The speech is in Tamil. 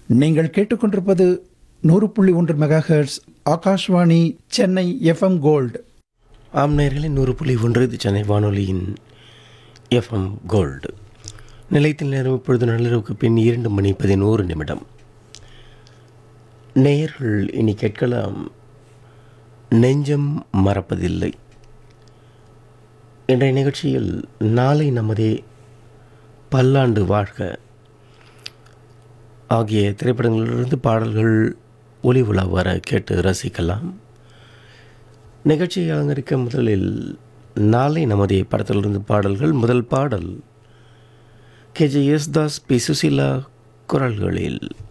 நீங்கள் கேட்டுக்கொண்டிருப்பது நூறு புள்ளி ஒன்று megahertz Akashvani Chennai FM gold ஆம் நேயர்களே நூறு புள்ளி ஒன்று இது சென்னை வானொலியின் எஃப்எம் கோல்டு நிலையத்தில் நேரம் இப்பொழுது நள்ளிரவுக்கு பின் இரண்டு மணி பதினோரு நிமிடம் நேயர்கள் இனி கேட்கலாம் நெஞ்சம் மறப்பதில்லை இன்றைய நிகழ்ச்சியில் நாளை நமதே பல்லாண்டு வாழ்க ஆகிய திரைப்படங்களிலிருந்து பாடல்கள் ஒளி உலா வர கேட்டு ரசிக்கலாம் நிகழ்ச்சியை அலங்கரிக்க முதலில் நாளை நமதே படத்திலிருந்து பாடல்கள் முதல் பாடல் கேஜே யேசுதாஸ் பி சுசீலா குரல்களில்